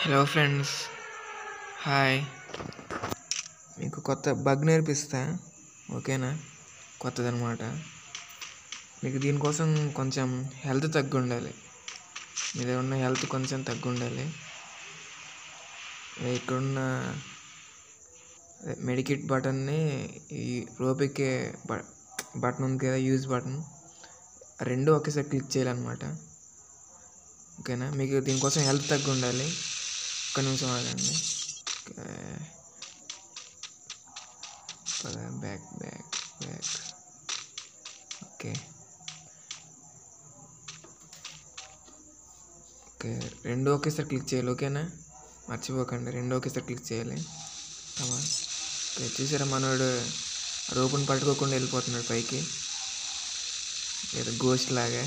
hello friends hi మీకు కొత్త bug నేర్పిస్తా ఓకేనా కొత్తదనమాట మీకు దీనికోసం కొంచెం హెల్త్ తగ్గి ఉండాలి మీద ఉన్న హెల్త్ కొంచెం తగ్గి ఉండాలి ఇక్కడున్న మెడికిట్ బటన్ని ఈ రోపెక్కే బ బటన్ ఉంది కదా యూజ్ బటన్ రెండు ఒకేసారి క్లిక్ చేయాలన్నమాట ఓకేనా మీకు దీనికోసం హెల్త్ తగ్గి ఉండాలి ఒక్క నిమిషం ఆగండి back back back okay okay రెండు ఒకేసారి క్లిక్ చేయాలి ఓకేనా మర్చిపోకండి రెండు ఒకేసారి క్లిక్ చేయాలి కమా ఓకే చూసారా మనోడు రోపుని పట్టుకోకుండా వెళ్ళిపోతున్నాడు పైకి ఏదో గోస్ట్ లాగా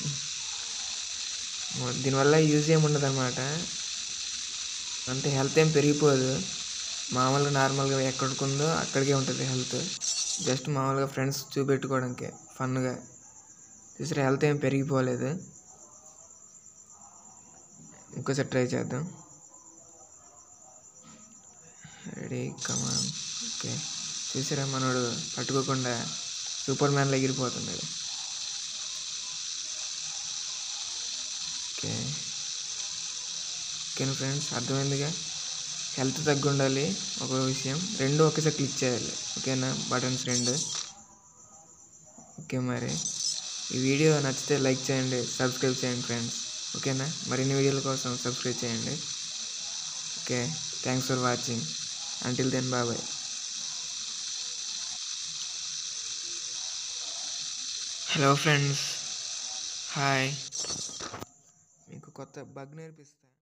దీనివల్ల యూజ్ ఏమి ఉండదు అనమాట అంటే హెల్త్ ఏం పెరిగిపోదు మామూలుగా నార్మల్గా ఎక్కడికి ఉందో అక్కడికే ఉంటుంది హెల్త్ జస్ట్ మామూలుగా ఫ్రెండ్స్ చూపెట్టుకోవడానికి ఫన్గా చూసారా హెల్త్ ఏం పెరిగిపోలేదు ఇంకోసారి ట్రై చేద్దాం రెడీ కమాన్ ఓకే చూసారా మనోడు పట్టుకోకుండా సూపర్ మ్యాన్లో ఎగిరిపోతున్నాడు ఓకే ఓకేనా ఫ్రెండ్స్ అర్థమైందిగా హెల్త్ తగ్గి ఉండాలి ఒక విషయం రెండు ఒకేసారి క్లిక్ చేయాలి ఓకేనా బటన్స్ రెండు ఓకే మరి ఈ వీడియో నచ్చితే లైక్ చేయండి సబ్స్క్రైబ్ చేయండి ఫ్రెండ్స్ ఓకేనా మరిన్ని వీడియోల కోసం సబ్స్క్రైబ్ చేయండి okay thanks for watching until then bye bye hello friends hi మీకు కొత్త బగ్ నేర్పిస్తా